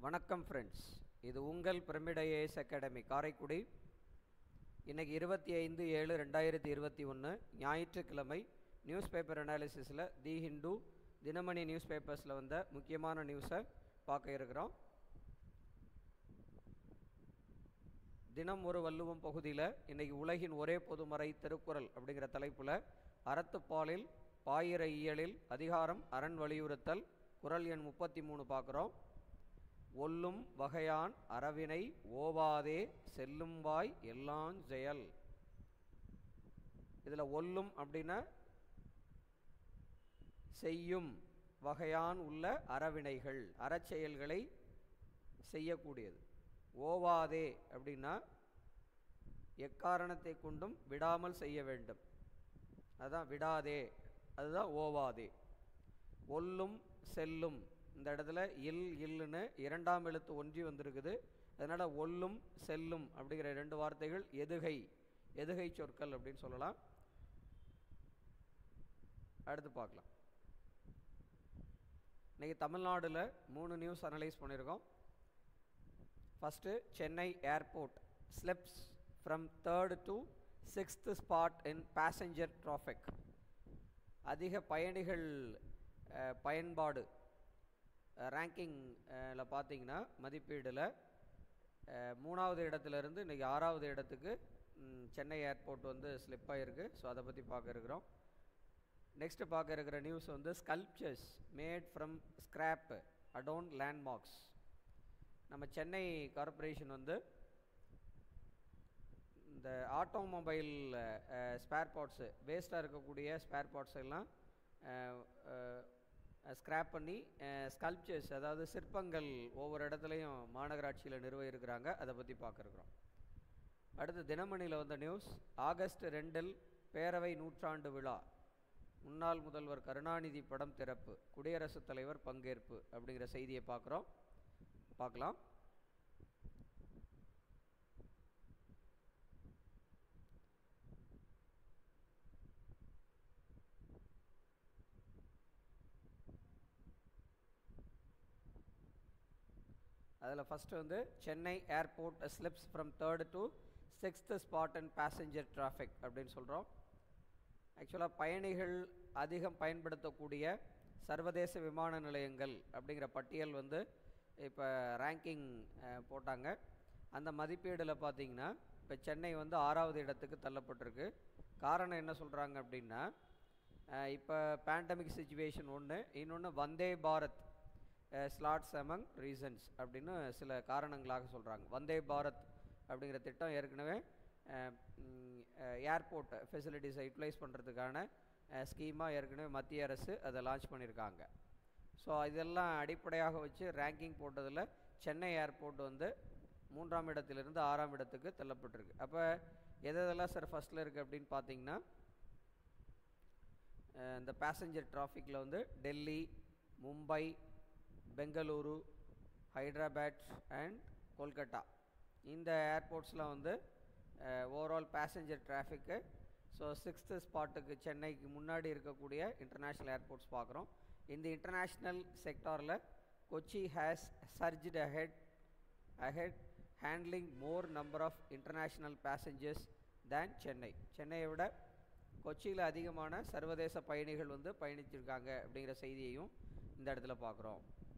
வணக்கம் ஃப்ரெண்ட்ஸ் இது உங்கள் பிரமிடைஏஎஸ் அகாடமி காரைக்குடி இன்னைக்கு இருபத்தி ஐந்து ஏழு ரெண்டாயிரத்தி இருபத்தி ஒன்று ஞாயிற்றுக்கிழமை நியூஸ் பேப்பர் அனாலிசிஸில் தி ஹிந்து தினமணி நியூஸ் பேப்பர்ஸில் வந்த முக்கியமான நியூஸை பார்க்க இருக்கிறோம் தினம் ஒரு வள்ளுவம் பகுதியில் இன்னைக்கு உலகின் ஒரே பொதுமறை திருக்குறள் அப்படிங்கிற தலைப்பில் அறத்துப்பாலில் பாயிர இயலில் அதிகாரம் அரண் வலியுறுத்தல் குறள் எண் முப்பத்தி மூணு பார்க்குறோம் ஒல்லும் வகையான் அறவினை ஓவாதே செல்லும் வாய் எல்லாஞ் செயல் இதில் ஒல்லும் அப்படின்னா செய்யும் வகையான் உள்ள அறவினைகள் அறச்செயல்களை செய்யக்கூடியது ஓவாதே அப்படின்னா எக்காரணத்தை கொண்டும் விடாமல் செய்ய வேண்டும் அதுதான் விடாதே அதுதான் ஓவாதே ஒல்லும் செல்லும் இந்த இடத்துல இல் இல்லுன்னு இரண்டாம் எழுத்து ஒன்றி வந்திருக்குது அதனால் ஒல்லும் செல்லும் அப்படிங்கிற ரெண்டு வார்த்தைகள் எதுகை எதுகை சொற்கள் அப்படின்னு சொல்லலாம் அடுத்து பார்க்கலாம் இன்றைக்கி தமிழ்நாடில் மூணு நியூஸ் அனலைஸ் பண்ணியிருக்கோம் first Chennai airport slips from third to sixth spot in passenger traffic அதிக பயணிகள் அஹ், பயன்பாடு ரேங்கிங்கில் பார்த்தீங்கன்னா மதிப்பீடில் அஹ், மூணாவது இடத்துலேருந்து இன்றைக்கி ஆறாவது இடத்துக்கு ம், சென்னை ஏர்போர்ட் வந்து ஸ்லிப் ஆகிருக்கு ஸோ அதை பற்றி பார்க்க இருக்கிறோம் நெக்ஸ்ட்டு பார்க்க இருக்கிற நியூஸ் வந்து sculptures made from scrap adorn landmarks நம்ம சென்னை கார்ப்பரேஷன் வந்து இந்த ஆட்டோமொபைல் ஸ்பேர் பார்ட்ஸு வேஸ்ட்டாக இருக்கக்கூடிய ஸ்பேர் பார்ட்ஸ் எல்லாம் ஸ்க்ராப் பண்ணி ஸ்கல்ப்சர்ஸ் அதாவது சிற்பங்கள் ஒவ்வொரு இடத்துலையும் மாநகராட்சியில் நிறுவ இருக்கிறாங்க அதை பற்றி பார்க்குறோம் அடுத்து தினமணியில் வந்த நியூஸ் ஆகஸ்ட் ரெண்டில் பேரவை நூற்றாண்டு விழா முன்னாள் முதல்வர் கருணாநிதி படம் திறப்பு குடியரசுத் தலைவர் பங்கேற்பு அப்படிங்கிற செய்தியை பார்க்குறோம் பார்க்கலாம் அதில் ஃபஸ்ட்டு வந்து Chennai airport slips from third to sixth spot and passenger traffic அப்படின்னு சொல்கிறோம் ஆக்சுவலாக பயணிகள் அதிகம் பயன்படுத்தக்கூடிய சர்வதேச விமான நிலையங்கள் அப்படிங்கிற பட்டியல் வந்து இப்போ ரேங்கிங் போட்டாங்க அந்த மதிப்பீடில் பார்த்தீங்கன்னா இப்போ சென்னை வந்து ஆறாவது இடத்துக்கு தள்ளப்பட்டிருக்கு காரணம் என்ன சொல்கிறாங்க அப்படின்னா அஹ், இப்போ பேண்டமிக் சுச்சுவேஷன் ஒன்று இன்னொன்று Vande Bharat slots among reasons அப்படின்னு சில காரணங்களாக சொல்கிறாங்க வந்தே பாரத் அப்படிங்கிற திட்டம் ஏற்கனவே ஏர்போர்ட் ஃபெசிலிட்டிஸை யூட்டிலைஸ் பண்ணுறதுக்கான ஸ்கீமாக ஏற்கனவே மத்திய அரசு அதை லான்ச் பண்ணியிருக்காங்க ஸோ இதெல்லாம் அடிப்படையாக வச்சு ரேங்கிங் போட்டதில் சென்னை ஏர்போர்ட் வந்து மூன்றாம் இடத்திலிருந்து ஆறாம் இடத்துக்கு தள்ளப்பட்டிருக்கு அப்போ எது எதெல்லாம் சார் ஃபஸ்ட்டில் இருக்குது அப்படின்னு பார்த்தீங்கன்னா அஹ் இந்த பேசஞ்சர் டிராஃபிக்கில் வந்து டெல்லி மும்பை பெங்களூரு ஹைதராபாத் அண்ட் கொல்கட்டா இந்த ஏர்போர்ட்ஸ்லாம் வந்து overall passenger traffic so sixth ஸ்பாட்டுக்கு சென்னைக்கு முன்னாடி இருக்கக்கூடிய இன்டர்நேஷ்னல் ஏர்போர்ட்ஸ் பார்க்குறோம் இந்த இன்டர்நேஷ்னல் செக்டாரில் Kochi has surged ahead ahead handling more number of international passengers than Chennai சென்னையை விட கொச்சியில் அதிகமான சர்வதேச பயணிகள் வந்து பயணிச்சிருக்காங்க அப்படிங்கிற செய்தியையும் இந்த இடத்துல பார்க்குறோம்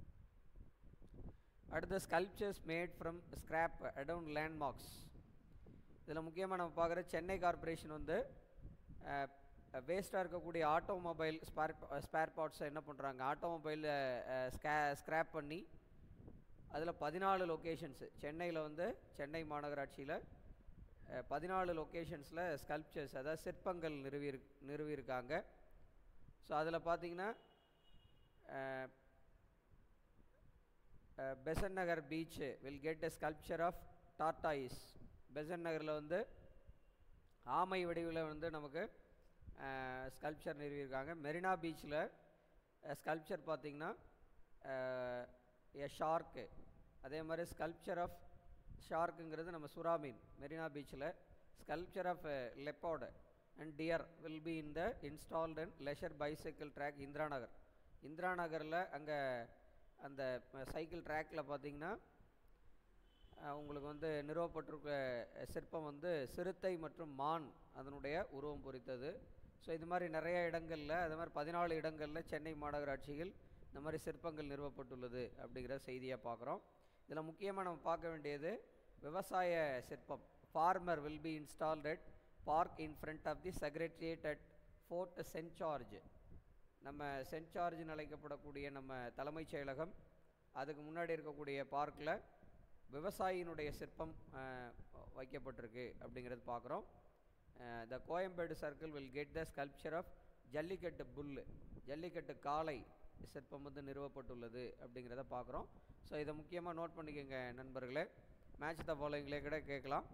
அடுத்து sculptures made from scrap adorn landmarks இதில் முக்கியமாக நம்ம பார்க்குற சென்னை கார்ப்பரேஷன் வந்து வேஸ்ட்டாக இருக்கக்கூடிய ஆட்டோமொபைல் ஸ்பேர் ஸ்பேர் பார்ட்ஸை என்ன பண்ணுறாங்க ஆட்டோமொபைல் ஸ்கே ஸ்க்ராப் பண்ணி அதில் பதினாலு லொக்கேஷன்ஸு சென்னையில் வந்து சென்னை மாநகராட்சியில் பதினாலு லொக்கேஷன்ஸில் ஸ்கல்ப்சர்ஸ் அதாவது சிற்பங்கள் நிறுவி நிறுவியிருக்காங்க ஸோ அதில் பார்த்தீங்கன்னா Besant Nagar beach will get a sculpture of tortoise Besant நகரில் வந்து ஆமை வடிவில் வந்து நமக்கு ஸ்கல்ப்சர் நிறுவியிருக்காங்க மெரினா பீச்சில் ஸ்கல்ப்சர் பார்த்திங்கன்னா எ ஷார்க்கு அதே மாதிரி ஸ்கல்ப்சர் ஆஃப் ஷார்க்குங்கிறது நம்ம சுறா மீன் மெரினா பீச்சில் sculpture of leopard and deer will be in the installed and leisure bicycle track Indira Nagar Indira நகரில் அங்கே அந்த சைக்கிள் ட்ராக்கில் பார்த்தீங்கன்னா அஹ், உங்களுக்கு வந்து நிறுவப்பட்டிருக்க சிற்பம் வந்து சிறுத்தை மற்றும் மான் அதனுடைய உருவம் பொறித்தது ஸோ இது மாதிரி நிறைய இடங்களில் அது மாதிரி பதினாலு இடங்களில் சென்னை மாநகராட்சியில் இந்த மாதிரி சிற்பங்கள் நிறுவப்பட்டுள்ளது அப்படிங்கிற செய்தியை பார்க்குறோம் இதில் முக்கியமாக நம்ம பார்க்க வேண்டியது விவசாய சிற்பம் farmer will be installed at park in front of the secretariat at Fort Saint George நம்ம சென்ட் ஜார்ஜ்னு அழைக்கப்படக்கூடிய நம்ம தலைமைச் செயலகம் அதுக்கு முன்னாடி இருக்கக்கூடிய பார்க்கில் விவசாயியினுடைய சிற்பம் அஹ், வைக்கப்பட்டிருக்கு அப்படிங்கிறது பார்க்குறோம் the Koyambedu circle will get the sculpture of Jallikattu bull Jallikattu காளை சிற்பம் வந்து நிறுவப்பட்டுள்ளது அப்படிங்கிறத பார்க்குறோம் ஸோ இதை முக்கியமாக நோட் பண்ணிக்கோங்க நண்பர்களே மேட்ச் த ஃபாலோயிங்லே கூட கேட்கலாம்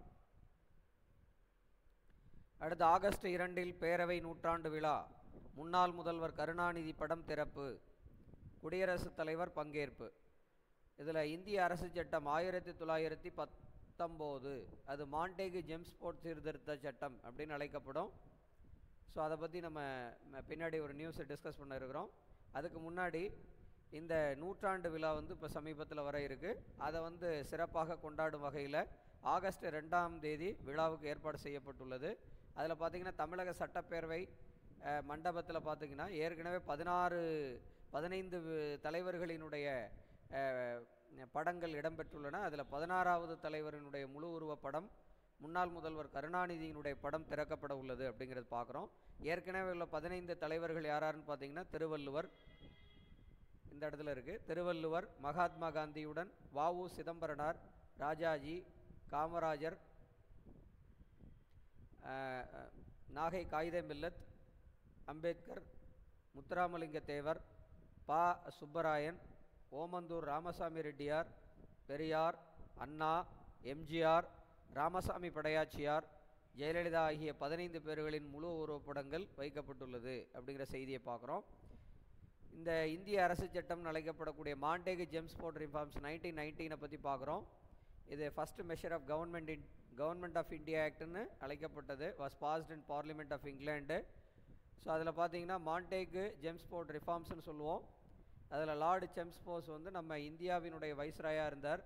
அடுத்து ஆகஸ்ட் இரண்டில் பேரவை நூற்றாண்டு விழா முன்னாள் முதல்வர் கருணாநிதி படம் திறப்பு குடியரசுத் தலைவர் பங்கேற்பு இதில் இந்திய அரசு சட்டம் ஆயிரத்தி தொள்ளாயிரத்தி பத்தொம்போது அது மாண்டேகு ஜெம்ஸ்போர்ட் சீர்திருத்த சட்டம் அப்படின்னு அழைக்கப்படும் ஸோ அதை பற்றி நம்ம ம- பின்னாடி ஒரு நியூஸை டிஸ்கஸ் பண்ண இருக்கிறோம் அதுக்கு முன்னாடி இந்த நூற்றாண்டு விழா வந்து இப்போ சமீபத்தில் வர இருக்குது அதை வந்து சிறப்பாக கொண்டாடும் வகையில் ஆகஸ்ட் ரெண்டாம் தேதி விழாவுக்கு ஏற்பாடு செய்யப்பட்டுள்ளது அதில் பார்த்தீங்கன்னா தமிழக சட்டப்பேரவை மண்டபத்தில் பார்த்தீங்கன்னா ஏற்கனவே பதினாறு பதினைந்து வி- தலைவர்களினுடைய அஹ், படங்கள் இடம்பெற்றுள்ளன அதில் பதினாறாவது தலைவரினுடைய முழு உருவ படம் முன்னாள் முதல்வர் கருணாநிதியினுடைய படம் திறக்கப்பட உள்ளது அப்படிங்கிறது பார்க்குறோம் ஏற்கனவே உள்ள பதினைந்து தலைவர்கள் யாராருன்னு பார்த்தீங்கன்னா திருவள்ளுவர் இந்த இடத்துல இருக்குது திருவள்ளுவர் மகாத்மா காந்தியுடன் வாவு சிதம்பரனார் ராஜாஜி காமராஜர் அஹ், அஹ், நாகை காகித மில்லத் அம்பேத்கர் முத்துராமலிங்க தேவர் பா சுப்பராயன் ஓமந்தூர் ராமசாமி ரெட்டியார் பெரியார் அண்ணா எம்ஜிஆர் ராமசாமி படையாச்சியார் ஜெயலலிதா ஆகிய பதினைந்து பேர்களின் முழு உருவப்படங்கள் வைக்கப்பட்டுள்ளது அப்படிங்கிற செய்தியை பார்க்குறோம் இந்த இந்திய அரசு சட்டம்னு அழைக்கப்படக்கூடிய மாண்டேகு ஜெம்ஸ்போர்ட் ரிஃபார்ம்ஸ் நைன்டீன் நைன்டீனை பற்றி பார்க்குறோம் இது first measure of government in government of India ஆக்ட்னு அழைக்கப்பட்டது was passed in parliament of England so அதில் பார்த்தீங்கன்னா மாண்டேக்கு ஜெம்ஸ்போர்ட் ரிஃபார்ம்ஸ்னு சொல்லுவோம் அதில் லார்டு செம்ஸ்போர்ஸ் வந்து நம்ம இந்தியாவினுடைய வைஸ்ராயாக இருந்தார்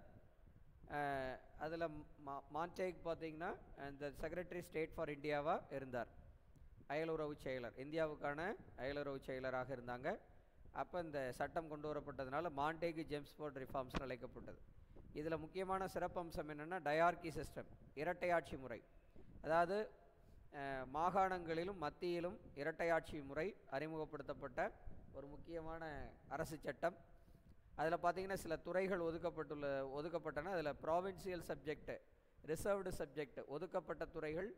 அதில் மாண்டேக் பார்த்தீங்கன்னா இந்த செக்ரட்டரி ஸ்டேட் ஃபார் இந்தியாவாக இருந்தார் அயலுறவு செயலர் இந்தியாவுக்கான அயலுறவு செயலராக இருந்தாங்க அப்போ இந்த சட்டம் கொண்டு வரப்பட்டதுனால மாண்டேகு ஜெம்ஸ்போர்ட் ரிஃபார்ம்ஸ் அழைக்கப்பட்டது இதில் முக்கியமான சிறப்பம்சம் என்னென்னா டயார்கி சிஸ்டம் இரட்டையாட்சி முறை அதாவது அஹ், மாகாணங்களிலும் மத்தியிலும் இரட்டையாட்சி முறை அறிமுகப்படுத்தப்பட்ட ஒரு முக்கியமான அரசு சட்டம் அதில் பார்த்தீங்கன்னா சில துறைகள் ஒதுக்கப்பட்டுள்ள ஒதுக்கப்பட்டன அதில் ப்ராவின்சியல் சப்ஜெக்ட் ரிசர்வ்டு சப்ஜெக்ட் ஒதுக்கப்பட்ட துறைகள்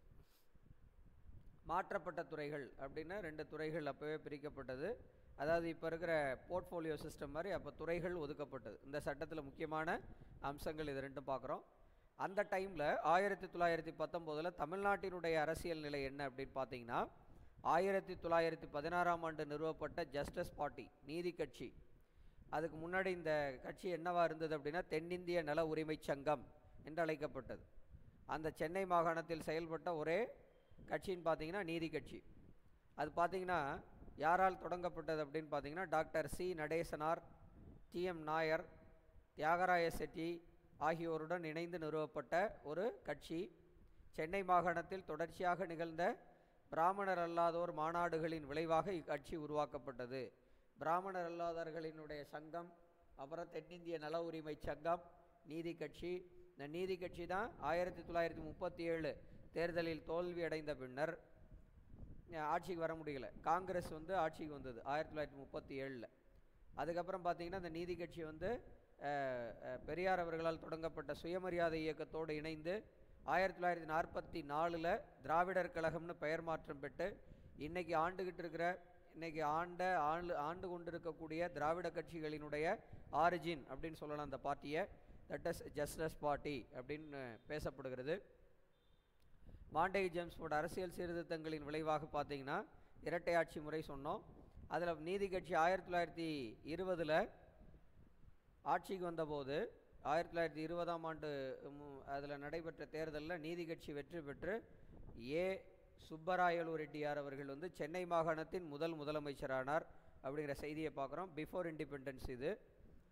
மாற்றப்பட்ட துறைகள் அப்படின்னு ரெண்டு துறைகள் அப்போவே பிரிக்கப்பட்டது அதாவது இப்போ இருக்கிற போர்ட்ஃபோலியோ சிஸ்டம் மாதிரி அப்போ துறைகள் ஒதுக்கப்பட்டது இந்த சட்டத்தில் முக்கியமான அம்சங்கள் இது ரெண்டும் பார்க்குறோம் அந்த டைமில் ஆயிரத்தி தொள்ளாயிரத்தி பத்தொம்போதில் தமிழ்நாட்டினுடைய அரசியல் நிலை என்ன அப்படின்னு பார்த்தீங்கன்னா ஆயிரத்தி தொள்ளாயிரத்தி பதினாறாம் ஆண்டு நிறுவப்பட்ட ஜஸ்டிஸ் பார்ட்டி நீதி கட்சி அதுக்கு முன்னாடி இந்த கட்சி என்னவா இருந்தது அப்படின்னா தென்னிந்திய நல உரிமைச் சங்கம் என்று அழைக்கப்பட்டது அந்த சென்னை மாகாணத்தில் செயல்பட்ட ஒரே கட்சின்னு பார்த்தீங்கன்னா நீதி கட்சி அது பார்த்தீங்கன்னா யாரால் தொடங்கப்பட்டது அப்படின்னு பார்த்தீங்கன்னா doctor C Natesanar T M Nair Thyagaraya Chetty ஆகியோருடன் இணைந்து நிறுவப்பட்ட ஒரு கட்சி சென்னை மாகாணத்தில் தொடர்ச்சியாக நிகழ்ந்த பிராமணர் அல்லாதோர் மாநாடுகளின் விளைவாக இக்கட்சி உருவாக்கப்பட்டது பிராமணர் அல்லாதவர்களினுடைய சங்கம் அப்புறம் தென்னிந்திய நல உரிமை சங்கம் நீதி கட்சி இந்த நீதி கட்சி தான் ஆயிரத்தி தொள்ளாயிரத்தி முப்பத்தி ஏழு தேர்தலில் தோல்வி அடைந்த பின்னர் அஹ், ஆட்சிக்கு வர முடியல காங்கிரஸ் வந்து ஆட்சிக்கு வந்தது ஆயிரத்தி தொள்ளாயிரத்தி முப்பத்தி ஏழில் அதுக்கப்புறம் பார்த்தீங்கன்னா இந்த நீதி கட்சி வந்து அஹ், அஹ், பெரியார் அவர்களால் தொடங்கப்பட்ட சுயமரியாதை இயக்கத்தோடு இணைந்து ஆயிரத்தி தொள்ளாயிரத்தி நாற்பத்தி நாலில் திராவிடர் கழகம்னு பெயர் மாற்றம் பெற்று இன்னைக்கு ஆண்டுகிட்டு இருக்கிற இன்னைக்கு ஆண்ட ஆண்டு ஆண்டு கொண்டிருக்கக்கூடிய திராவிட கட்சிகளினுடைய ஆரிஜின் அப்படின்னு சொல்லலாம் அந்த பார்ட்டியை தட் இஸ் ஜஸ்டஸ் பார்ட்டி அப்படின்னு பேசப்படுகிறது மாண்டேக் ஜேம்ஸ்போர்ட் அரசியல் சீர்திருத்தங்களின் விளைவாக பார்த்தீங்கன்னா இரட்டையாட்சி முறை சொன்னோம் அதில் நீதி கட்சி ஆயிரத்தி தொள்ளாயிரத்தி இருபதில் ஆட்சிக்கு வந்தபோது ஆயிரத்தி தொள்ளாயிரத்தி இருபதாம் ஆண்டு அதில் நடைபெற்ற தேர்தலில் நீதி கட்சி வெற்றி பெற்று ஏ சுப்பராயலு ரெட்டியார் அவர்கள் வந்து சென்னை மாகாணத்தின் முதல் முதலமைச்சரானார் அப்படிங்கிற செய்தியை பார்க்குறோம் பிஃபோர் இண்டிபெண்டன்ஸ் இது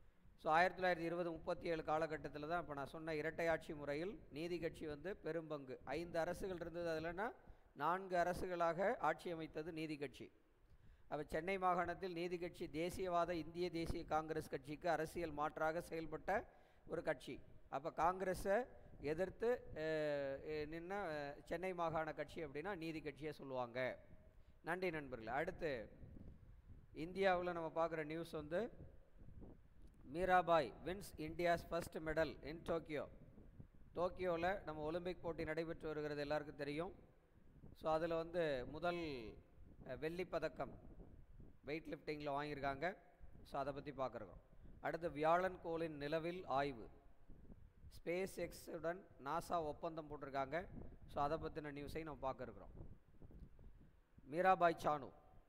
ஸோ ஆயிரத்தி தொள்ளாயிரத்தி இருபது முப்பத்தி ஏழு காலகட்டத்தில் தான் இப்போ நான் சொன்ன இரட்டை ஆட்சி முறையில் நீதி கட்சி வந்து பெரும்பங்கு ஐந்து அரசுகள் இருந்தது அதுலன்னா நான்கு அரசுகளாக ஆட்சி அமைத்தது நீதி கட்சி அப்போ சென்னை மாகாணத்தில் நீதி கட்சி தேசியவாத இந்திய தேசிய காங்கிரஸ் கட்சிக்கு அரசியல் மாற்றாக செயல்பட்ட ஒரு கட்சி அப்போ காங்கிரஸை எதிர்த்து அஹ், அஹ், நின்ன அஹ், சென்னை மாகாண கட்சி அப்படின்னா நீதி கட்சியை சொல்லுவாங்க நன்றி நண்பர்களே அடுத்து இந்தியாவில் நம்ம பார்க்குற நியூஸ் வந்து Mirabai wins India's first medal in Tokyo டோக்கியோவில் நம்ம ஒலிம்பிக் போட்டி நடைபெற்று வருகிறது எல்லாருக்கும் தெரியும் ஸோ அதில் வந்து முதல் அஹ், வெள்ளிப் பதக்கம் வெயிட் லிஃப்டிங்கில் வாங்கியிருக்காங்க ஸோ அதை பற்றி பார்க்குறோம் அடுத்து வியாழன் கோளின் நிலவில் ஆய்வு ஸ்பேஸ் எக்ஸுடன் நாசா ஒப்பந்தம் போட்டிருக்காங்க ஸோ அதை பற்றின நியூஸை நம்ம பார்க்க இருக்கிறோம் Mirabai Chanu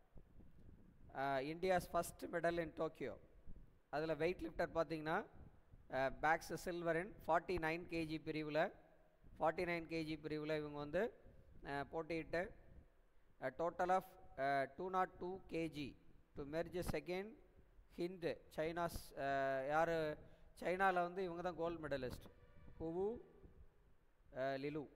India's first medal in Tokyo அதில் வெயிட் லிஃப்டர் பார்த்தீங்கன்னா bags silver in forty nine KG பிரிவில் ஃபார்ட்டி நைன் கேஜி பிரிவில் இவங்க வந்து அஹ், போட்டியிட்டு total of two nought two KG to merge second hint China's யார் சைனாவில் வந்து இவங்க தான் கோல்டு மெடலிஸ்ட் ஹுவு லிலு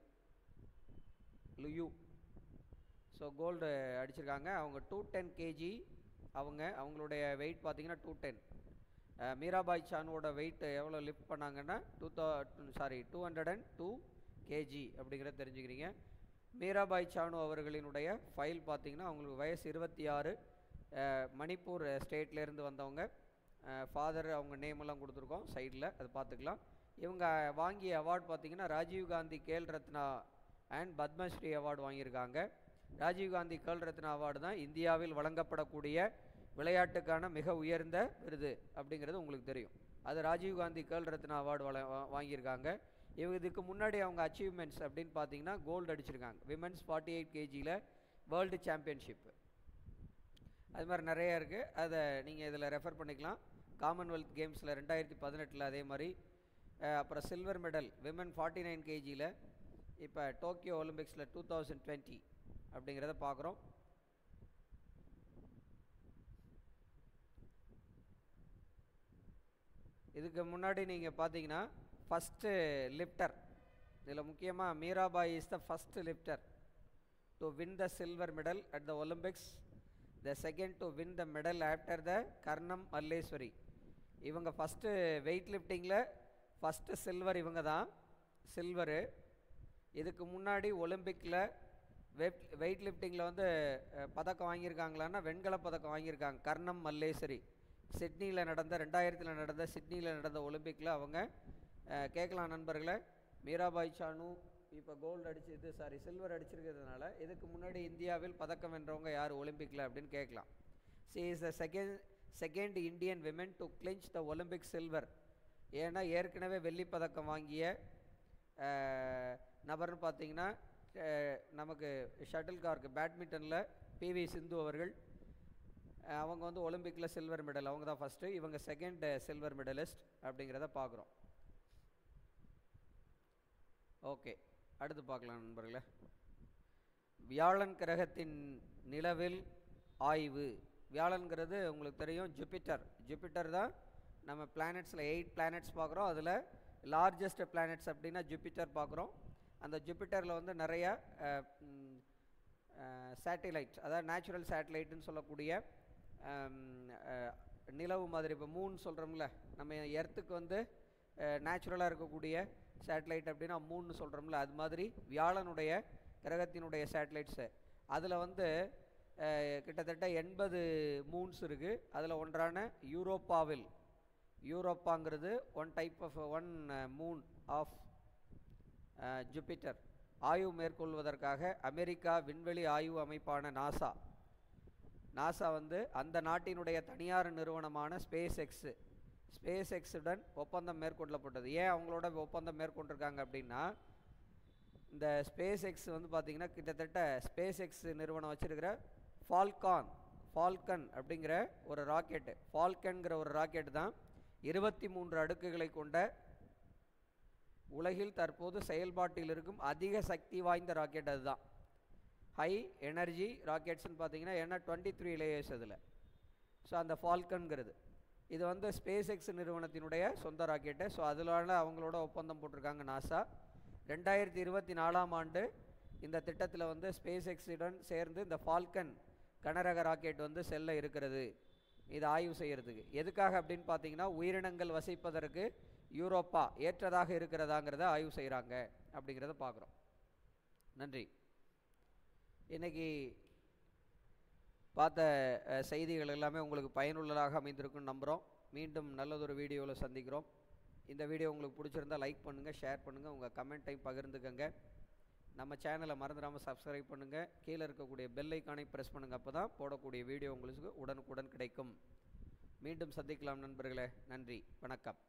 லுயு ஸோ கோல்டு அடிச்சிருக்காங்க அவங்க டூ டென் கேஜி அவங்க அவங்களுடைய வெயிட் பார்த்தீங்கன்னா டூ டென் மீராபாய் சானுவோட வெயிட் எவ்வளோ லிஃப்ட் பண்ணாங்கன்னா two thou sorry two hundred and two KG அப்படிங்கிறத தெரிஞ்சுக்கிறீங்க மீராபாய் சானு அவர்களினுடைய ஃபைல் பார்த்தீங்கன்னா அவங்களுக்கு வயசு இருபத்தி ஆறு மணிப்பூர் ஸ்டேட்லேருந்து வந்தவங்க ஃபாதர் அவங்க நேம் எல்லாம் கொடுத்துருக்கோம் சைடில் அது பார்த்துக்கலாம் இவங்க வாங்கிய அவார்ட் பார்த்தீங்கன்னா ராஜீவ் காந்தி கேல் ரத்னா அண்ட் பத்மஸ்ரீ அவார்டு வாங்கியிருக்காங்க ராஜீவ் காந்தி கேல் ரத்னா அவார்டு தான் இந்தியாவில் வழங்கப்படக்கூடிய விளையாட்டுக்கான மிக உயர்ந்த விருது அப்படிங்கிறது உங்களுக்கு தெரியும் அது ராஜீவ் காந்தி கேல் ரத்னா அவார்டு வள வா- வாங்கியிருக்காங்க இவங்க இதுக்கு முன்னாடி அவங்க அச்சீவ்மெண்ட்ஸ் அப்படின்னு பார்த்தீங்கன்னா கோல்டு அடிச்சிருக்காங்க விமென்ஸ் ஃபார்ட்டி எயிட் கேஜியில் வேர்ல்டு சாம்பியன்ஷிப் அது மாதிரி நிறைய இருக்குது அதை நீங்கள் இதில் ரெஃபர் பண்ணிக்கலாம் காமன்வெல்த் கேம்ஸில் ரெண்டாயிரத்தி பதினெட்டில் அதே மாதிரி அஹ், அப்புறம் silver medal women forty nine கேஜியில் இப்போ டோக்கியோ ஒலிம்பிக்ஸில் டூ தௌசண்ட் டுவெண்ட்டி அப்படிங்கிறத பார்க்குறோம் இதுக்கு முன்னாடி நீங்கள் பார்த்தீங்கன்னா ஃபஸ்ட்டு லிஃப்டர் இதில் முக்கியமாக Mirabai is the first lifter to win the silver medal at the Olympics the second to win the medal after the Karnam Malleswari இவங்க ஃபஸ்ட்டு வெயிட் லிஃப்டிங்கில் ஃபஸ்ட்டு சில்வர் இவங்க தான் சில்வரு இதுக்கு முன்னாடி ஒலிம்பிக்கில் வெப் வெயிட் லிஃப்டிங்கில் வந்து அஹ், பதக்கம் வாங்கியிருக்காங்களான்னா வெண்கல பதக்கம் வாங்கியிருக்காங்க கர்ணம் மல்லேஸ்வரி சிட்னியில் நடந்த ரெண்டாயிரத்தில் நடந்த சிட்னியில் நடந்த ஒலிம்பிக்கில் அவங்க அஹ், கேட்கலாம் நண்பர்களே மீராபாய் சானு இப்போ கோல்டு அடிச்சு இது சாரி சில்வர் அடிச்சிருக்கிறதுனால இதுக்கு முன்னாடி இந்தியாவில் பதக்கம் வென்றவங்க யார் ஒலிம்பிக்கில் அப்படின்னு கேட்கலாம் she is the second second Indian women to clinch the Olympic silver ஏன்னா ஏற்கனவே வெள்ளிப் பதக்கம் வாங்கிய அஹ், நபர்னு பார்த்தீங்கன்னா அஹ், நமக்கு ஷட்டில் கார்க்கு பேட்மிண்டனில் பிவி சிந்து அவர்கள் அஹ், அவங்க வந்து ஒலிம்பிக்கில் சில்வர் மெடல் அவங்க தான் ஃபஸ்ட்டு இவங்க செகண்ட் சில்வர் மெடலிஸ்ட் அப்படிங்கிறத பார்க்குறோம் ஓகே அடுத்து பார்க்கலாம் நண்பர்களே வியாழன் கிரகத்தின் நிலவில் ஆய்வு வியாழன்கிறது உங்களுக்கு தெரியும் ஜூபிட்டர் ஜூபிட்டர் தான் நம்ம பிளானட்ஸில் எயிட் பிளானட்ஸ் பார்க்குறோம் அதில் லார்ஜஸ்ட் பிளானட்ஸ் அப்படின்னா ஜூபிட்டர் பார்க்குறோம் அந்த ஜூபிட்டரில் வந்து நிறைய சேட்டிலைட் அதாவது நேச்சுரல் சேட்டலைட்டுன்னு சொல்லக்கூடிய அம், அஹ், நிலவு மாதிரி இப்போ மூன் சொல்கிறோம்ல நம்ம எர்த்துக்கு வந்து நேச்சுரலாக இருக்கக்கூடிய சேட்டலைட் அப்படின்னா மூன்னு சொல்கிறோம்ல அது மாதிரி வியாழனுடைய கிரகத்தினுடைய சேட்டலைட்ஸு அதில் வந்து அஹ், கிட்டத்தட்ட எண்பது மூன்ஸ் இருக்குது அதில் ஒன்றான யூரோப்பாவில் யூரோப்பாங்கிறது one type of one moon of Jupiter ஆய்வு மேற்கொள்வதற்காக அமெரிக்கா விண்வெளி ஆய்வு அமைப்பான நாசா நாசா வந்து அந்த நாட்டினுடைய தனியார் நிறுவனமான ஸ்பேஸ் எக்ஸு ஸ்பேஸ் எக்ஸுடன் ஒப்பந்தம் மேற்கொள்ளப்பட்டது ஏன் அவங்களோட ஒப்பந்தம் மேற்கொண்டிருக்காங்க அப்படின்னா இந்த ஸ்பேஸ் எக்ஸ் வந்து பார்த்திங்கன்னா கிட்டத்தட்ட ஸ்பேஸ் எக்ஸ் நிறுவனம் வச்சிருக்கிற ஃபால்கான் ஃபால்கன் அப்படிங்கிற ஒரு ராக்கெட்டு ஃபால்கன்கிற ஒரு ராக்கெட் தான் இருபத்தி மூன்று அடுக்குகளை கொண்ட உலகில் தற்போது செயல்பாட்டில் இருக்கும் அதிக சக்தி வாய்ந்த ராக்கெட் அதுதான் ஹை எனர்ஜி ராக்கெட்ஸ்னு பார்த்தீங்கன்னா ஏன்னா டுவெண்ட்டி த்ரீ லேயர்ஸ் அதில் ஸோ அந்த ஃபால்கன்கிறது இது வந்து ஸ்பேஸ் எக்ஸ் நிறுவனத்தினுடைய சொந்த ராக்கெட்டு ஸோ அதிலான அவங்களோட ஒப்பந்தம் போட்டிருக்காங்க நாசா ரெண்டாயிரத்தி இருபத்தி நாலாம் ஆண்டு இந்த திட்டத்தில் வந்து ஸ்பேஸ் எக்ஸுடன் சேர்ந்து இந்த ஃபால்கன் கனரக ராக்கெட் வந்து செல்ல இருக்கிறது இதை ஆய்வு செய்கிறதுக்கு எதுக்காக அப்படின்னு பார்த்தீங்கன்னா உயிரினங்கள் வசிப்பதற்கு யூரோப்பா ஏற்றதாக இருக்கிறதாங்கிறத ஆய்வு செய்கிறாங்க அப்படிங்கிறத பார்க்குறோம் நன்றி இன்னைக்கு பார்த்த அஹ், செய்திகள் எல்லாமே உங்களுக்கு பயனுள்ளதாக அமைந்திருக்குன்னு நம்புகிறோம் மீண்டும் நல்லதொரு வீடியோவில் சந்திக்கிறோம் இந்த வீடியோ உங்களுக்கு பிடிச்சிருந்தா லைக் பண்ணுங்கள் ஷேர் பண்ணுங்கள் உங்கள் கமெண்ட்டையும் பகிர்ந்துக்கங்க நம்ம சேனலை மறந்துடாமல் சப்ஸ்கிரைப் பண்ணுங்கள் கீழே இருக்கக்கூடிய பெல் ஐக்கானை ப்ரெஸ் பண்ணுங்கள் அப்போ தான் போடக்கூடிய வீடியோ உங்களுக்கு உடனுக்குடன் கிடைக்கும் மீண்டும் சந்திக்கலாம் நண்பர்களே நன்றி வணக்கம்